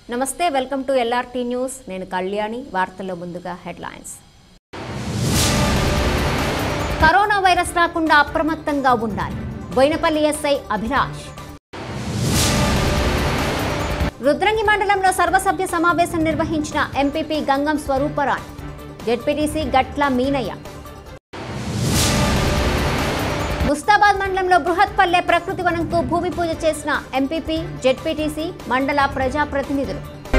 నమస్తే welcome to LRT news నేను కళ్యాణి వార్తల్లో ముందుగా హెడ్లైన్స్ కరోనా వైరస్ రాకుండా అప్రమత్తంగా ఉండాలి బోయినపల్లి ఎస్ఐ అభిలాష్ రుద్రంగి మండలంలో సర్వసభ్య సమావేశం నిర్వహించిన ఎంపీపీ గంగం స్వరూపరాణ్ జెడ్పీటీసీ గట్ల మీనయ్య ముస్తాబాద్ మండలంలో బృహత్పల్లె ప్రకృతి వనంకు భూమి పూజ చేసిన ఎంపీపీ జెడ్పీటీసీ మండల ప్రజాప్రతినిధులు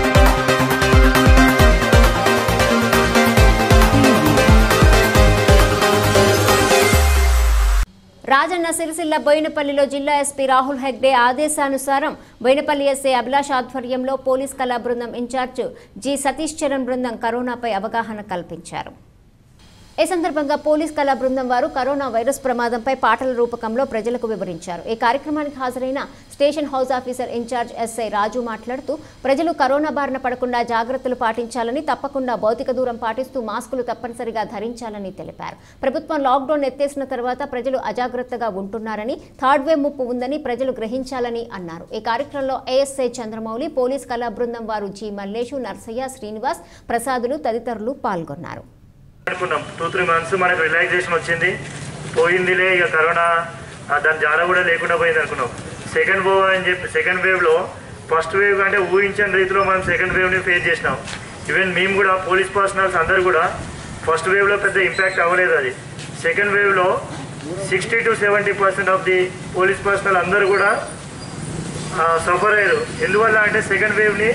రాజన్న సిరిసిల్ల బోయినపల్లిలో జిల్లా ఎస్పీ రాహుల్ హెగ్డే ఆదేశానుసారం బోయినపల్లి ఎస్ఐ అభిలాష్ ఆధ్వర్యంలో పోలీస్ కళా బృందం ఇన్ఛార్జ్ జి సతీష్ చరణ్ బృందం కరోనాపై అవగాహన కల్పించారు ఈ సందర్భంగా పోలీస్ కళా బృందం వారు కరోనా వైరస్ ప్రమాదంపై పాటల రూపకంలో ప్రజలకు వివరించారు ఈ కార్యక్రమానికి హాజరైన station house officer in charge SI Raju మాట్లాడుతూ ప్రజలు కరోనా బారిన పడకుండా జాగ్రత్తలు పాటించాలని తప్పకుండా భౌతిక దూరం పాటిస్తూ మాస్కులు తప్పనిసరిగా ధరించాలని తెలిపారు ప్రభుత్వం లాక్డౌన్ ఎత్తేసిన తర్వాత ప్రజలు అజాగ్రత్తగా ఉంటున్నారని థర్డ్ వేవ్ ముప్పు ఉందని ప్రజలు గ్రహించాలని అన్నారు ఈ కార్యక్రమంలో ఏఎస్ఐ చంద్రమౌళి పోలీస్ కళా బృందం వారు జి మల్లేషు నర్సయ్య శ్రీనివాస్ ప్రసాదులు తదితరులు పాల్గొన్నారు అనుకున్నాం టూ త్రీ మంత్స్ మనకు రిలాక్సేషన్ వచ్చింది పోయిందిలే ఇక కరోనా ఆ, దాని జాడ కూడా లేకుండా పోయింది అనుకున్నాం సెకండ్ వేవ్ అని చెప్పి సెకండ్ వేవ్లో ఫస్ట్ వేవ్ అంటే ఊహించని రీతిలో మనం సెకండ్ వేవ్ని ఫేస్ చేసినాం ఈవెన్ మేము కూడా పోలీస్ పర్సనల్స్ అందరు కూడా ఫస్ట్ వేవ్లో పెద్ద ఇంపాక్ట్ అవ్వలేదు అది సెకండ్ వేవ్లో sixty to seventy percent of the police personnel అందరూ కూడా సఫర్ అయ్యారు ఎందువల్ల అంటే సెకండ్ వేవ్ని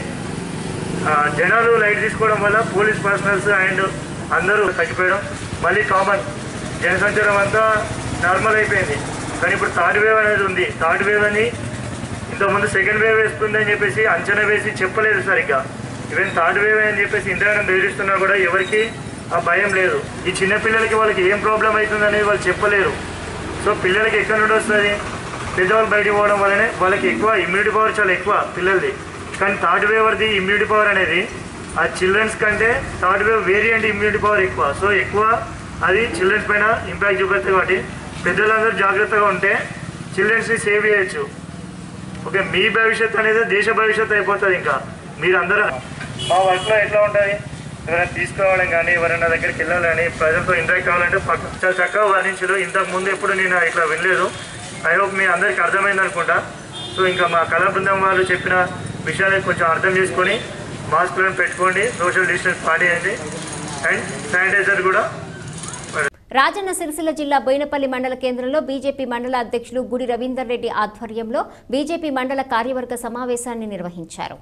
ఆ, జనాలు లైట్ తీసుకోవడం వల్ల పోలీస్ పర్సనల్స్ అండ్ అందరూ తగ్గిపోయడం మళ్ళీ కామన్ జనసంచారం అంతా నార్మల్ అయిపోయింది కానీ ఇప్పుడు థర్డ్ వేవ్ అనేది ఉంది థర్డ్ వేవ్ అని ఇంతకుముందు సెకండ్ వేవ్ వేస్తుంది అని చెప్పేసి అంచనా వేసి చెప్పలేదు సరిగ్గా ఈవెన్ థర్డ్ వేవ్ అని చెప్పేసి ఇంతగానం బెదిరిస్తున్నా కూడా ఎవరికి ఆ భయం లేదు ఈ చిన్న పిల్లలకి వాళ్ళకి ఏం ప్రాబ్లం అవుతుంది అనేది వాళ్ళు చెప్పలేరు సో పిల్లలకి ఎక్కడి నుండి వస్తుంది పెద్దవాళ్ళు బయటికి పోవడం వల్లనే వాళ్ళకి ఎక్కువ ఇమ్యూనిటీ పవర్ చాలా ఎక్కువ పిల్లలది కానీ థర్డ్ వేవర్ది ఇమ్యూనిటీ పవర్ అనేది ఆ చిల్డ్రన్స్ కంటే third wave variant immunity power ఎక్కువ సో ఎక్కువ అది చిల్డ్రన్స్ పైన ఇంపాక్ట్ చూపెడుతుంది కాబట్టి పెద్దలందరూ జాగ్రత్తగా ఉంటే చిల్డ్రన్స్ని సేవ్ చేయొచ్చు ఓకే మీ భవిష్యత్ అనేది దేశ భవిష్యత్తు అయిపోతుంది ఇంకా మీరందరూ మా వర్క్లో ఎట్లా ఉంటుంది ఎవరైనా తీసుకురావడం కానీ ఎవరైనా దగ్గరికి వెళ్ళాలని ప్రజలతో ఇంటరాక్ట్ కావాలంటే పక్క చాలా చక్కగా వర్ణించారు ఇంతకు ముందు ఎప్పుడు నేను ఇట్లా వినలేదు ఐ హోప్ మీ అందరికీ అర్థమైంది అనుకుంటా సో ఇంకా మా కళా బృందం వాళ్ళు చెప్పిన విషయాన్ని కొంచెం అర్థం చేసుకొని మాస్కులను పెట్టుకోండి సోషల్ డిస్టెన్స్ పాటించండి అండ్ శానిటైజర్ కూడా రాజన్న సిరిసిల్ల జిల్లా బోయినపల్లి మండల కేంద్రంలో బీజేపీ మండల అధ్యక్షులు గుడి రవీందర్ రెడ్డి ఆధ్వర్యంలో బీజేపీ మండల కార్యవర్గ సమావేశాన్ని నిర్వహించారు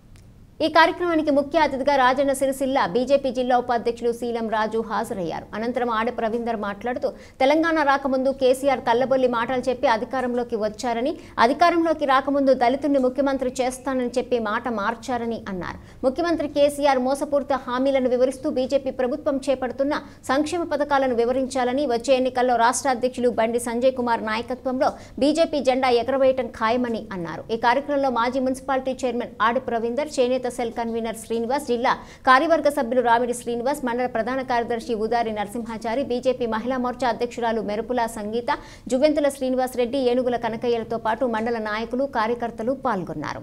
ఈ కార్యక్రమానికి ముఖ్య అతిథిగా రాజన్న సిరిసిల్ల బీజేపీ జిల్లా ఉపాధ్యక్షులు శీలం రాజు హాజరయ్యారు అనంతరం ఆడ రవీందర్ మాట్లాడుతూ తెలంగాణ రాకముందు కేసీఆర్ కల్లబొల్లి మాటలు చెప్పి అధికారంలోకి వచ్చారని అధికారంలోకి రాకముందు దళితుల్ని ముఖ్యమంత్రి చేస్తానని చెప్పి మాట మార్చారని అన్నారు ముఖ్యమంత్రి కేసీఆర్ మోసపూరిత హామీలను వివరిస్తూ బీజేపీ ప్రభుత్వం చేపడుతున్న సంక్షేమ పథకాలను వివరించాలని వచ్చే ఎన్నికల్లో రాష్ట్ర అధ్యక్షులు బండి సంజయ్ కుమార్ నాయకత్వంలో బీజేపీ జెండా ఎగరవేయటం ఖాయమని అన్నారు ఈ కార్యక్రమంలో మాజీ మున్సిపాలిటీ చైర్మన్ ఆడిపు రవీందర్ చేనేత సెల్ కన్వీనర్ శ్రీనివాస్ జిల్లా కార్యవర్గ సభ్యులు రామిడి శ్రీనివాస్ మండల ప్రధాన కార్యదర్శి ఉదారి నరసింహాచారి బీజేపీ మహిళా మోర్చా అధ్యక్షురాలు మెరుపుల సంగీత జువెంతుల శ్రీనివాస్ రెడ్డి ఏనుగుల కనకయ్యలతో పాటు మండల నాయకులు కార్యకర్తలు పాల్గొన్నారు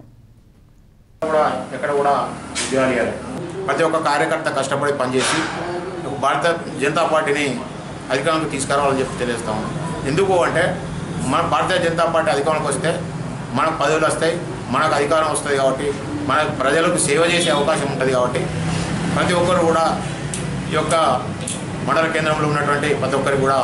కూడా ఎక్కడ కూడా ఉద్యోగాలు ఇవ్వాలి ప్రతి ఒక్క కార్యకర్త కష్టపడి పనిచేసి భారత జనతా పార్టీని అధికారంలోకి తీసుకురావాలని చెప్పి తెలియస్తాం ఎందుకు అంటే మన భారతీయ జనతా పార్టీ అధికారంలోకి వస్తే మనకు పదవులు వస్తాయి మనకు అధికారం వస్తుంది కాబట్టి మన ప్రజలకు సేవ చేసే అవకాశం ఉంటుంది కాబట్టి ప్రతి ఒక్కరు కూడా ఈ యొక్క మండల కేంద్రంలో ఉన్నటువంటి ప్రతి ఒక్కరికి కూడా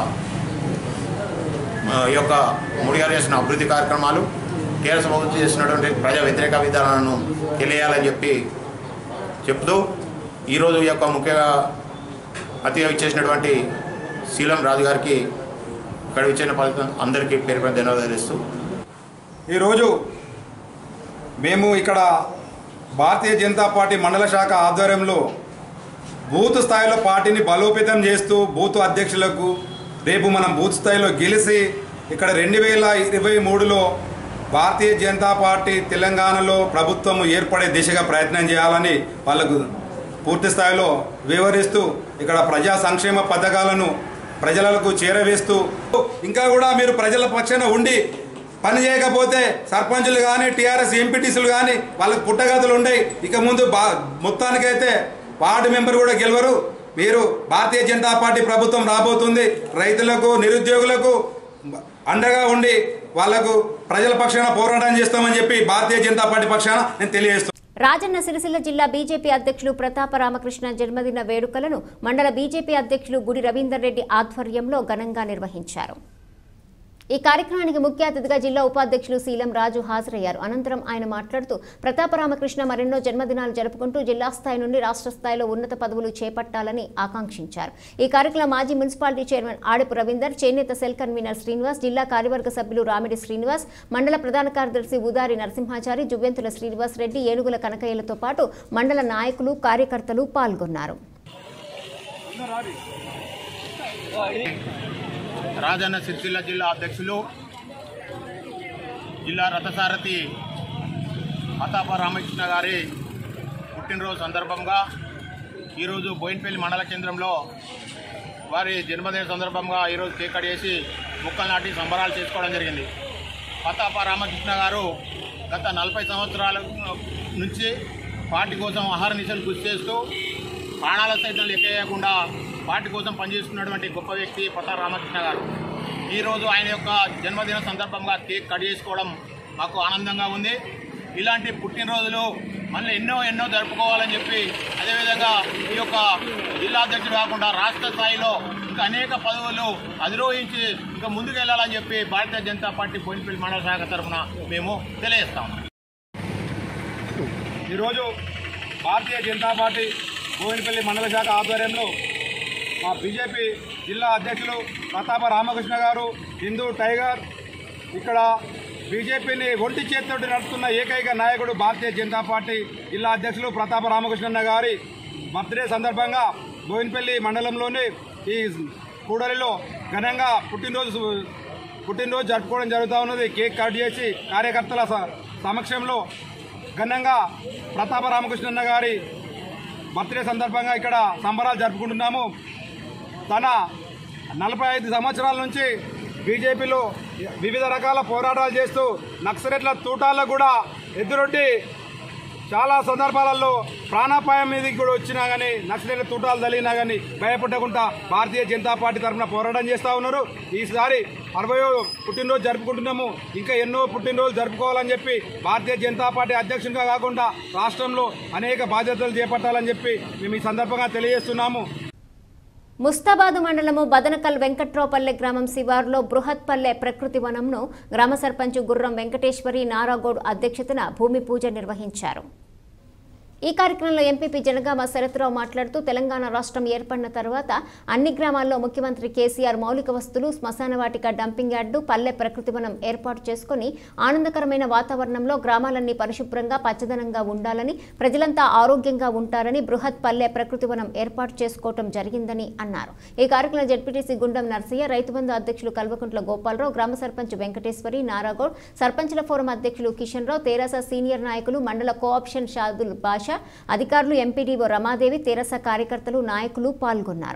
ఆ, ఈ యొక్క ముడిగారు చేసిన అభివృద్ధి కార్యక్రమాలు కేంద్ర ప్రభుత్వం చేసినటువంటి ప్రజా వ్యతిరేక విధానాలను తెలియాలని చెప్పి చెప్తూ ఈరోజు ఈ యొక్క ముఖ్యంగా అతిగా ఇచ్చేసినటువంటి శీలం రాజు గారికి ఇక్కడ ఇచ్చిన ఫలితం అందరికీ పేరు పేరు ధన్యవాదాలు ఇస్తూ ఈరోజు మేము ఇక్కడ భారతీయ జనతా పార్టీ మండల శాఖ ఆధ్వర్యంలో బూత్ స్థాయిలో పార్టీని బలోపేతం చేస్తూ బూత్ అధ్యక్షులకు రేపు మనం బూత్ స్థాయిలో గెలిచి ఇక్కడ రెండు వేల ఇరవై మూడులో భారతీయ జనతా పార్టీ తెలంగాణలో ప్రభుత్వం ఏర్పడే దిశగా ప్రయత్నం చేయాలని వాళ్ళకు పూర్తి స్థాయిలో వివరిస్తూ ఇక్కడ ప్రజా సంక్షేమ పథకాలను ప్రజలకు చేరవేస్తూ ఇంకా కూడా మీరు ప్రజల పక్షాన ఉండి పని చేయకపోతే సర్పంచులు కానీ టీఆర్ఎస్ ఎంపీటీసీలు కానీ వాళ్ళకి పుట్టగతులు ఉండయి ఇక ముందు బా మొత్తానికైతే వార్డు మెంబర్ కూడా గెలవరు మీరు భారతీయ జనతా పార్టీ ప్రభుత్వం రాబోతుంది రైతులకు నిరుద్యోగులకు అండగా ఉండి వాళ్లకు ప్రజల పక్షాన పోరాటం చేస్తామని చెప్పి భారతీయ జనతా పార్టీ పక్షాన నేను తెలియజేస్తున్నాను రాజన్న సిరిసిల్ల జిల్లా బీజేపీ అధ్యక్షులు ప్రతాప రామకృష్ణ జన్మదిన వేడుకలను మండల బీజేపీ అధ్యక్షులు గుడి రవీందర్ రెడ్డి ఆధ్వర్యంలో ఘనంగా నిర్వహించారు ఈ కార్యక్రమానికి ముఖ్య అతిథిగా జిల్లా ఉపాధ్యక్షులు శీలం రాజు హాజరయ్యారు అనంతరం ఆయన మాట్లాడుతూ ప్రతాప రామకృష్ణ మరెన్నో జన్మదినాలు జరుపుకుంటూ జిల్లా స్థాయి నుండి రాష్ట్ర స్థాయిలో ఉన్నత పదవులు చేపట్టాలని ఆకాంక్షించారు ఈ కార్యక్రమం మాజీ మున్సిపాలిటీ చైర్మన్ ఆడిపు రవీందర్ చేనేత సెల్ కన్వీనర్ శ్రీనివాస్ జిల్లా కార్యవర్గ సభ్యులు రామిడి శ్రీనివాస్ మండల ప్రధాన కార్యదర్శి ఉదారి నరసింహాచారి జువ్వెంతుల శ్రీనివాస్ రెడ్డి ఏనుగుల కనకయ్యలతో పాటు మండల నాయకులు కార్యకర్తలు పాల్గొన్నారు రాజన్న సిరిసిల్ల జిల్లా అధ్యక్షులు జిల్లా రథసారథి అతాప రామకృష్ణ గారి పుట్టినరోజు సందర్భంగా ఈరోజు బోయిన్పల్లి మండల కేంద్రంలో వారి జన్మదిన సందర్భంగా ఈరోజు కేక్ కట్ చేసి ముక్కలు నాటి సంబరాలు చేసుకోవడం జరిగింది ప్రతాప రామకృష్ణ గారు గత నలభై సంవత్సరాల నుంచి పార్టీ కోసం ఆహార నిశలు కృషి చేస్తూ ప్రాణాల సైతం లెక్కేయకుండా పార్టీ కోసం పనిచేస్తున్నటువంటి గొప్ప వ్యక్తి ప్రతాప రామకృష్ణ గారు ఈరోజు ఆయన యొక్క జన్మదిన సందర్భంగా కేక్ కట్ చేసుకోవడం మాకు ఆనందంగా ఉంది ఇలాంటి పుట్టినరోజులు మళ్ళీ ఎన్నో ఎన్నో జరుపుకోవాలని చెప్పి అదేవిధంగా ఈ యొక్క జిల్లా అధ్యక్షుడు కాకుండా రాష్ట్ర స్థాయిలో ఇంకా అనేక పదవులు అధిరోహించి ఇంకా ముందుకు వెళ్ళాలని చెప్పి భారతీయ జనతా పార్టీ బోయినపల్లి మండల శాఖ తరఫున మేము తెలియజేస్తాం ఈరోజు భారతీయ జనతా పార్టీ గోవినపల్లి మండల శాఖ ఆధ్వర్యంలో మా బీజేపీ జిల్లా అధ్యక్షులు ప్రతాప రామకృష్ణ గారు హిందూ టైగర్ ఇక్కడ బీజేపీని ఒంటి చేతితోటి నడుపుతున్న ఏకైక నాయకుడు భారతీయ జనతా పార్టీ జిల్లా అధ్యక్షులు ప్రతాప రామకృష్ణన్న గారి బర్త్డే సందర్భంగా బోయినపల్లి మండలంలోని ఈ కూడలిలో ఘనంగా పుట్టినరోజు పుట్టినరోజు జరుపుకోవడం జరుగుతూ ఉన్నది కేక్ కట్ చేసి కార్యకర్తల స- సమక్షంలో ఘనంగా ప్రతాప రామకృష్ణన్న గారి బర్త్డే సందర్భంగా ఇక్కడ సంబరాలు జరుపుకుంటున్నాము తన నలభై ఐదు సంవత్సరాల నుంచి బీజేపీలో వివిధ రకాల పోరాటాలు చేస్తూ నక్సలెట్ల తూటాలకు కూడా ఎదురొడ్డి చాలా సందర్భాలలో ప్రాణాపాయం మీదకి కూడా వచ్చినా కానీ నక్సలెట్ల తూటాలు తగిలినా కానీ భయపడకుండా భారతీయ జనతా పార్టీ తరఫున పోరాటం చేస్తూ ఉన్నారు ఈసారి అరవయో పుట్టినరోజు జరుపుకుంటున్నాము ఇంకా ఎన్నో పుట్టినరోజు జరుపుకోవాలని చెప్పి భారతీయ జనతా పార్టీ అధ్యక్షునిగా కాకుండా రాష్ట్రంలో అనేక బాధ్యతలు చేపట్టాలని చెప్పి మేము ఈ సందర్భంగా తెలియజేస్తున్నాము ముస్తాబాదు మండలము బదనకల్ వెంకట్రావుపల్లె గ్రామం శివారులో బృహత్పల్లె ప్రకృతి వనంను గ్రామ సర్పంచ్ గుర్రం వెంకటేశ్వరి నారాగౌడ్ అధ్యక్షతన భూమి పూజ నిర్వహించారు ఈ కార్యక్రమంలో ఎంపీపీ జనగామ శరత్రావు మాట్లాడుతూ తెలంగాణ రాష్ట్రం ఏర్పడిన తర్వాత అన్ని గ్రామాల్లో ముఖ్యమంత్రి కేసీఆర్ మౌలిక వస్తువులు శ్మశాన వాటిక డంపింగ్ యార్డు పల్లె ప్రకృతి వనం ఏర్పాటు చేసుకుని ఆనందకరమైన వాతావరణంలో గ్రామాలన్నీ పరిశుభ్రంగా పచ్చదనంగా ఉండాలని ప్రజలంతా ఆరోగ్యంగా ఉంటారని బృహత్ పల్లె ప్రకృతి వనం ఏర్పాటు చేసుకోవటం జరిగిందని అన్నారు ఈ కార్యక్రమంలో జడ్పీటీసీ గుండం నర్సయ్య రైతు బంధు అధ్యక్షులు కల్వకుంట్ల గోపాలరావు గ్రామ సర్పంచ్ వెంకటేశ్వరి నారాగౌడ్ సర్పంచ్ల ఫోరం అధ్యక్షులు కిషన్ రావు తెరాస సీనియర్ నాయకులు మండల కోఆప్షన్ షాదుల్ బాషా అధికారులు ఎంపీడీఓ రమాదేవి తెరాస కార్యకర్తలు నాయకులు పాల్గొన్నారు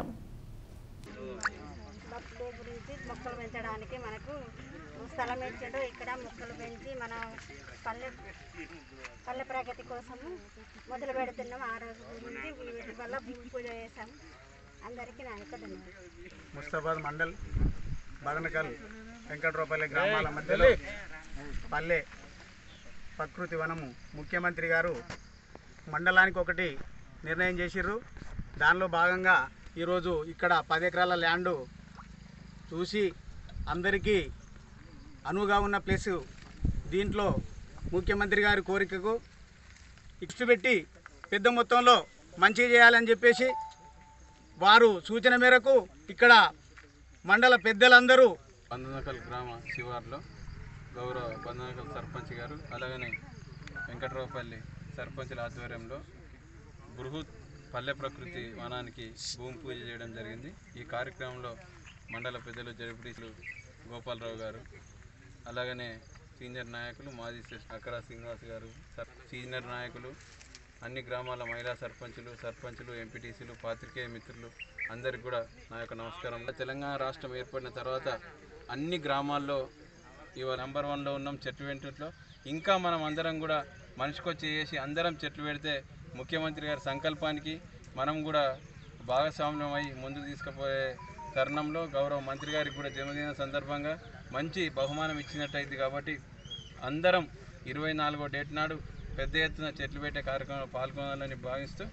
మొక్కలు గురించి మొక్కలు పెంచడానికి మనకు స్థలం ఇచ్చాడు ఇక్కడ మొక్కలు పెంచి మనం పల్లె పల్లె ప్రగతి కోసము మొదలు పెడుతున్నాం ఆ రోజు గురించి వీటి వల్ల భూమి పూజ చేసాం అందరికీ నా యొక్క ధన్యవాదాలు ముస్తాబాద్ మండల్ బదనకల్ వెంకట్రావుపల్లి గ్రామాల మధ్యలో పల్లె ప్రకృతి వనము ముఖ్యమంత్రి గారు మండలానికి ఒకటి నిర్ణయం చేసిర్రు దానిలో భాగంగా ఈరోజు ఇక్కడ పది ఎకరాల ల్యాండు చూసి అందరికీ అనువుగా ఉన్న ప్లేసు దీంట్లో ముఖ్యమంత్రి గారి కోరికకు ఇష్ట పెట్టి పెద్ద మొత్తంలో మంచిగా చేయాలని చెప్పేసి వారు సూచన మేరకు ఇక్కడ మండల పెద్దలందరూ బంధనకల్ గ్రామ శివార్లో గౌరవ బంధనకల్ సర్పంచ్ గారు అలాగనే వెంకట్రావుపల్లి సర్పంచుల ఆధ్వర్యంలో బృహత్ పల్లె ప్రకృతి వనానికి భూమి పూజ చేయడం జరిగింది ఈ కార్యక్రమంలో మండల పెద్దలు జడ్పీటీలు గోపాలరావు గారు అలాగనే సీనియర్ నాయకులు మాజీ సెస్ అక్కరా శ్రీనివాస్ గారు సర్ సీనియర్ నాయకులు అన్ని గ్రామాల మహిళా సర్పంచులు సర్పంచులు ఎంపీటీసీలు పాత్రికేయ మిత్రులు అందరికి కూడా నా యొక్క నమస్కారం తెలంగాణ రాష్ట్రం ఏర్పడిన తర్వాత అన్ని గ్రామాల్లో ఇవాళ నెంబర్ వన్లో ఉన్నాం చెట్లు పెంటుట్లో ఇంకా మనం అందరం కూడా మనిషికొచ్చి చేసి అందరం చెట్లు పెడితే ముఖ్యమంత్రి గారి సంకల్పానికి మనం కూడా భాగస్వామ్యం అయి ముందుకు తీసుకుపోయే తరుణంలో గౌరవ మంత్రి గారికి కూడా జన్మదిన సందర్భంగా మంచి బహుమానం ఇచ్చినట్టయితే కాబట్టి అందరం ఇరవై నాలుగో డేట్ నాడు పెద్ద ఎత్తున చెట్లు పెట్టే కార్యక్రమంలో పాల్గొనాలని భావిస్తూ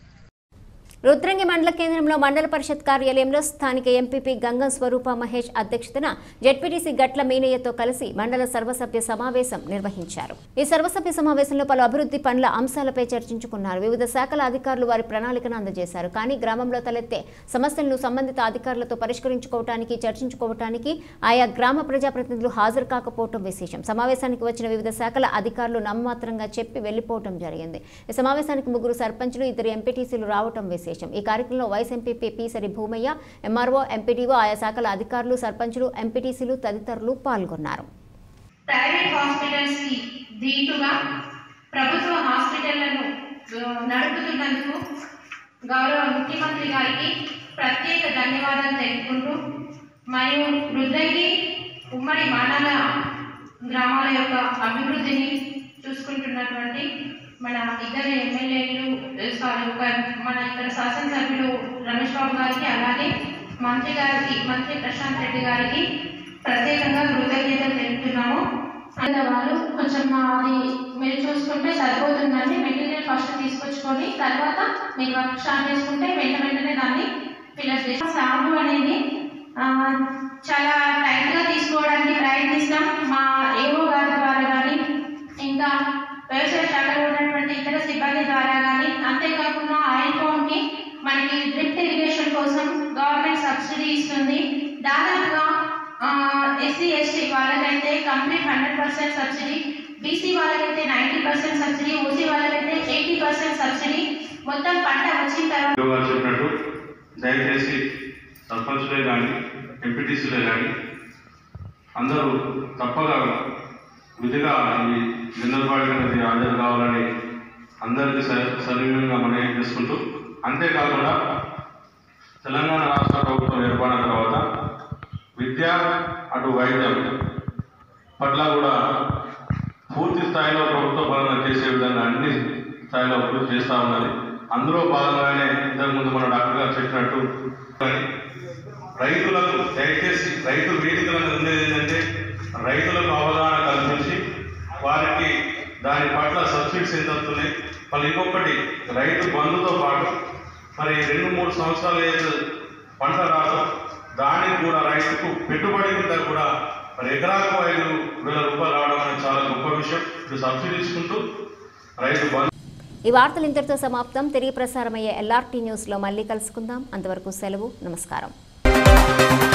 రుద్రంగి మండల కేంద్రంలో మండల పరిషత్ కార్యాలయంలో స్థానిక ఎంపీపీ గంగం స్వరూప మహేష్ అధ్యక్షతన జెడ్పీటీసీ గట్ల మీనయ్యతో కలిసి మండల సర్వసభ్య సమావేశం నిర్వహించారు ఈ సర్వసభ్య సమావేశంలో పలు అభివృద్ధి పనుల అంశాలపై చర్చించుకున్నారు వివిధ శాఖల అధికారులు వారి ప్రణాళికను అందజేశారు కానీ గ్రామంలో తలెత్తే సమస్యలను సంబంధిత అధికారులతో పరిష్కరించుకోవటానికి చర్చించుకోవటానికి ఆయా గ్రామ ప్రజాప్రతినిధులు హాజరు కాకపోవటం విశేషం సమావేశానికి వచ్చిన వివిధ శాఖల అధికారులు నామమాత్రంగా చెప్పి వెళ్లిపోవటం జరిగింది ఈ సమావేశానికి ముగ్గురు సర్పంచులు ఇద్దరు ఎంపీటీసీలు రావటం విశేషం ఈ కార్యక్రమంలో vice MPP Peesari Bhumaiah MRO MPDO ఆయా శాఖల అధికారులు సర్పంచులు ఎంపీటీసీలు తదితరులు పాల్గొన్నారు ప్రైవేట్ హాస్పిటల్స్ కి ధీటుగా ప్రభుత్వ హాస్పిటళ్లను ఆ, నడుపుతున్నందుకు గౌరవ ముఖ్యమంత్రి గారికి ప్రత్యేక ధన్యవాదాలు తెలుపుకుంటూ మరియు రుద్రంగి ఉమ్మడి మండల గ్రామాల యొక్క అభివృద్ధిని చూసుకుంటున్నటువంటి మన ఇద్దరు ఎమ్మెల్యేలు సారీ ఒక మన ఇక్కడ శాసనసభ్యులు రమేష్ బాబు గారికి అలాగే మంత్రి గారికి మంత్రి ప్రశాంత్ రెడ్డి గారికి ప్రత్యేకంగా కృతజ్ఞతలు తెలుపుతున్నాము అండ్ వాళ్ళు కొంచెం అది మీరు చూసుకుంటే సరిపోతుందండి మెటీరియల్ ఫస్ట్ తీసుకొచ్చుకొని తర్వాత మీరు వర్క్ స్టార్ట్ చేసుకుంటే వెంట వెంటనే దాన్ని ఫిలప్ చేస్తాం సౌండ్ అనేది ఆ, చాలా టైట్గా తీసుకోవడానికి ప్రయత్నిస్తాం మా ఏఓ గారి ద్వారా కానీ ఇంకా వ్యవసాయ శాఖలో ఉన్నటువంటి ఇతర సిబ్బంది ద్వారా కానీ అంతేకాకుండా ఆయిల్ ఫోన్కి మనకి డ్రిప్ ఇరిగేషన్ కోసం గవర్నమెంట్ సబ్సిడీ ఇస్తుంది దాదాపుగా ఎస్సీ ఎస్టీ వాళ్ళకైతే complete hundred percent subsidy BC వాళ్ళకైతే నైంటీ పర్సెంట్ సబ్సిడీ ఓసీ వాళ్ళకైతే ఎయిటీ పర్సెంట్ సబ్సిడీ మొత్తం పంట వచ్చిన తర్వాత గారు చెప్పినట్టు దయచేసి సర్పంచ్లే కానీ ఎంపీటీసీలే కానీ అందరూ తప్పగా విధిగా ఈ జనరల్ బాడీ అనేది హాజరు కావాలని అందరికీ స- సవినయంగా మనవి చేసుకుంటూ అంతేకాకుండా తెలంగాణ రాష్ట్ర ప్రభుత్వం ఏర్పడిన తర్వాత విద్య అటు వైద్యం పట్ల కూడా పూర్తి స్థాయిలో ప్రభుత్వ పాలన చేసే విధంగా అన్ని స్థాయిలో అభివృద్ధి చేస్తూ ఉన్నది అందులో భాగంగానే ఇంతకుముందు మన డాక్టర్ గారు చెప్పినట్టు కానీ రైతులకు దయచేసి రైతు వేదికలను ఉండేది ఏంటంటే రైతులకు అవగాహన కల్పించి వారికి దాని పట్ల సబ్సిడీస్ ఎంత వస్తున్నాయి మళ్ళీ ఇంకొకటి రైతు బంధుతో పాటు మరి రెండు మూడు సంవత్సరాలు ఏదో పంట రాదు దానికి కూడా రైతుకు పెట్టుబడి కింద కూడా మరి ఎకరాకు ఐదు వేల రూపాయలు రావడం అనేది చాలా గొప్ప విషయం ఇప్పుడు సబ్సిడీ ఇచ్చుకుంటూ రైతు బంధు ఈ వార్తలు ఇంతటితో సమాప్తం తిరిగి ప్రసారమయ్యే ఎల్ఆర్టీ న్యూస్లో మళ్ళీ కలుసుకుందాం అంతవరకు సెలవు నమస్కారం